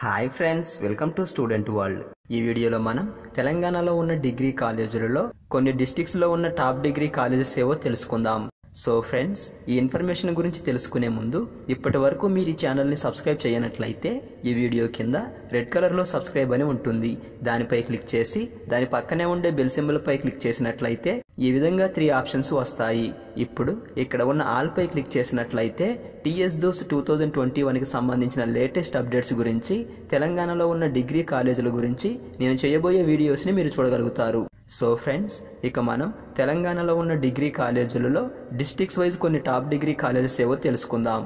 hi friends welcome to student world ఈ వీడియోలో మనం తెలంగాణలో ఉన్న డిగ్రీ కాలేజీలలో కొన్ని డిస్టిక్స్ లో ఉన్న టాప్ డిగ్రీ కాలేజెస్ ఏవో తెలుసుకుందాం సో ఫ్రెండ్స్ ఈ ఇన్ఫర్మేషన్ గురించి తెలుసుకునే ముందు ఇప్పటి వరకు మీరు ఈ ఛానల్ని సబ్స్క్రైబ్ చేయనట్లయితే ఈ వీడియో కింద రెడ్ కలర్లో సబ్స్క్రైబ్ అని ఉంటుంది దానిపై క్లిక్ చేసి దాని పక్కనే ఉండే బెల్ సింబల్ పై క్లిక్ చేసినట్లయితే ఈ విధంగా త్రీ ఆప్షన్స్ వస్తాయి ఇప్పుడు ఇక్కడ ఉన్న ఆల్ పై క్లిక్ చేసినట్లయితే TS DOST two thousand twenty వన్కి సంబంధించిన లేటెస్ట్ అప్డేట్స్ గురించి తెలంగాణలో ఉన్న డిగ్రీ కాలేజీల గురించి నేను చేయబోయే వీడియోస్ని మీరు చూడగలుగుతారు సో ఫ్రెండ్స్ ఇక మనం తెలంగాణలో ఉన్న డిగ్రీ కాలేజీలలో డిస్ట్రిక్ట్స్ వైజ్ కొన్ని టాప్ డిగ్రీ కాలేజెస్ ఏవో తెలుసుకుందాం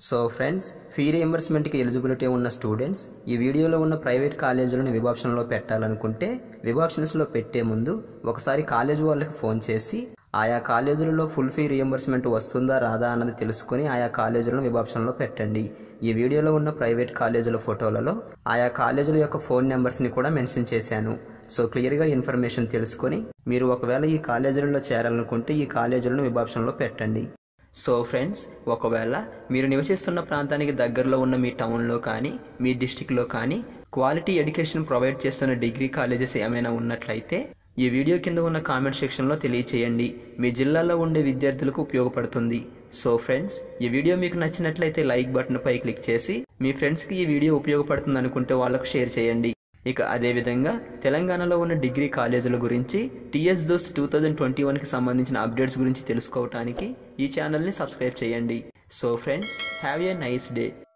సో ఫ్రెండ్స్ ఫీ రియంబర్స్మెంట్కి ఎలిజిబిలిటీ ఉన్న స్టూడెంట్స్ ఈ వీడియోలో ఉన్న ప్రైవేట్ కాలేజీలను వెబ్ ఆప్షన్లో పెట్టాలనుకుంటే వెబ్ ఆప్షన్స్లో పెట్టే ముందు ఒకసారి కాలేజ్ వాళ్ళకి ఫోన్ చేసి ఆయా కాలేజీలలో ఫుల్ ఫీ రియంబర్స్మెంట్ వస్తుందా రాదా అన్నది తెలుసుకొని ఆయా కాలేజీలను వెబ్ ఆప్షన్లో పెట్టండి ఈ వీడియోలో ఉన్న ప్రైవేట్ కాలేజీల ఫోటోలలో ఆయా కాలేజీల యొక్క ఫోన్ నెంబర్స్ని కూడా మెన్షన్ చేశాను సో క్లియర్గా ఇన్ఫర్మేషన్ తెలుసుకొని మీరు ఒకవేళ ఈ కాలేజీలలో చేరాలనుకుంటే ఈ కాలేజీలను వెబ్ ఆప్షన్లో పెట్టండి సో ఫ్రెండ్స్ ఒకవేళ మీరు నివసిస్తున్న ప్రాంతానికి దగ్గరలో ఉన్న మీ టౌన్లో కానీ మీ డిస్టిక్లో కానీ క్వాలిటీ ఎడ్యుకేషన్ ప్రొవైడ్ చేస్తున్న డిగ్రీ కాలేజెస్ ఏమైనా ఉన్నట్లయితే ఈ వీడియో కింద ఉన్న కామెంట్ సెక్షన్లో తెలియచేయండి మీ జిల్లాలో ఉండే విద్యార్థులకు ఉపయోగపడుతుంది సో ఫ్రెండ్స్ ఈ వీడియో మీకు నచ్చినట్లయితే లైక్ బటన్పై క్లిక్ చేసి మీ ఫ్రెండ్స్కి ఈ వీడియో ఉపయోగపడుతుంది అనుకుంటే వాళ్ళకు షేర్ చేయండి ఇక అదేవిధంగా తెలంగాణలో ఉన్న డిగ్రీ కాలేజీల గురించి TS DOST two thousand twenty వన్కి సంబంధించిన అప్డేట్స్ గురించి తెలుసుకోవటానికి ఈ ఛానల్ని సబ్స్క్రైబ్ చేయండి so friends have a nice day